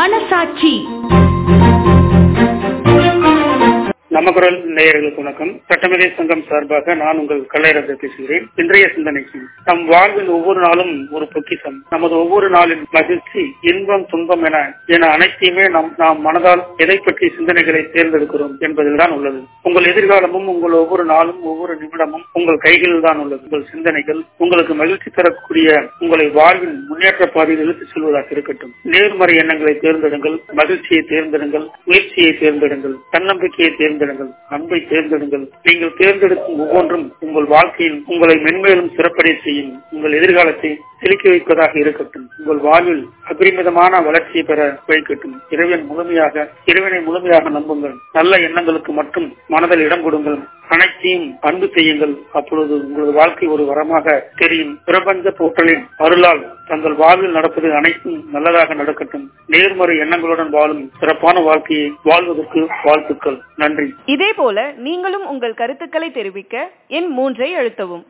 மனசாட்சி நம்ம குரல் நேயர்களுக்கு வணக்கம் சட்டமேதை சங்கம் சார்பாக நான் உங்கள் கலையரசு பேசுகிறேன் இன்றைய சிந்தனைக்கு நம் வாழ்வில் ஒவ்வொரு நாளும் ஒரு பொக்கிசம் நமது ஒவ்வொரு நாளின் மகிழ்ச்சி இன்பம் துன்பம் என என அனைத்தையுமே நம் நாம் மனதால் எதை பற்றி சிந்தனைகளை தேர்ந்தெடுக்கிறோம் என்பதில் தான் உள்ளது உங்கள் எதிர்காலமும் உங்கள் ஒவ்வொரு நாளும் ஒவ்வொரு நிமிடமும் உங்கள் கைகளில் தான் உள்ளது உங்கள் சிந்தனைகள் உங்களுக்கு மகிழ்ச்சி தரக்கூடிய உங்களை வாழ்வின் முன்னேற்ற பாதையில் இழுத்துச் செல்வதாக இருக்கட்டும் நேர்மறை எண்ணங்களை தேர்ந்தெடுங்கள் மகிழ்ச்சியை தேர்ந்தெடுங்கள் முயற்சியை தேர்ந்தெடுங்கள் தன்னம்பிக்கையை தேர்ந்தெடுங்கள் அன்பை தேர்ந்தெடுங்கள் நீங்கள் தேர்ந்தெடுக்கும் ஒவ்வொன்றும் உங்கள் வாழ்க்கையில் உங்களை மென்மேலும் சிறப்படைய செய்யும் உங்கள் எதிர்காலத்தை செலுக்கி வைப்பதாக இருக்கட்டும் உங்கள் வாழ்வில் அபரிமிதமான வளர்ச்சியை பெற வைக்கட்டும் இறைவன் முழுமையாக இறைவனை முழுமையாக நம்புங்கள் நல்ல எண்ணங்களுக்கு மட்டும் மனதில் இடம் கொடுங்கள் அனைத்தையும் அன்பு செய்யுங்கள் அப்பொழுது உங்களது வாழ்க்கை ஒரு வரமாக தெரியும் பிரபஞ்ச போற்றலின் அருளால் தங்கள் வாழ்வில் நடப்பது அனைத்தும் நல்லதாக நடக்கட்டும் நேர்மறை எண்ணங்களுடன் வாழும் சிறப்பான வாழ்க்கையை வாழ்வதற்கு வாழ்த்துக்கள் நன்றி இதே போல நீங்களும் உங்கள் கருத்துக்களை தெரிவிக்க எண் மூன்றை அழுத்தவும்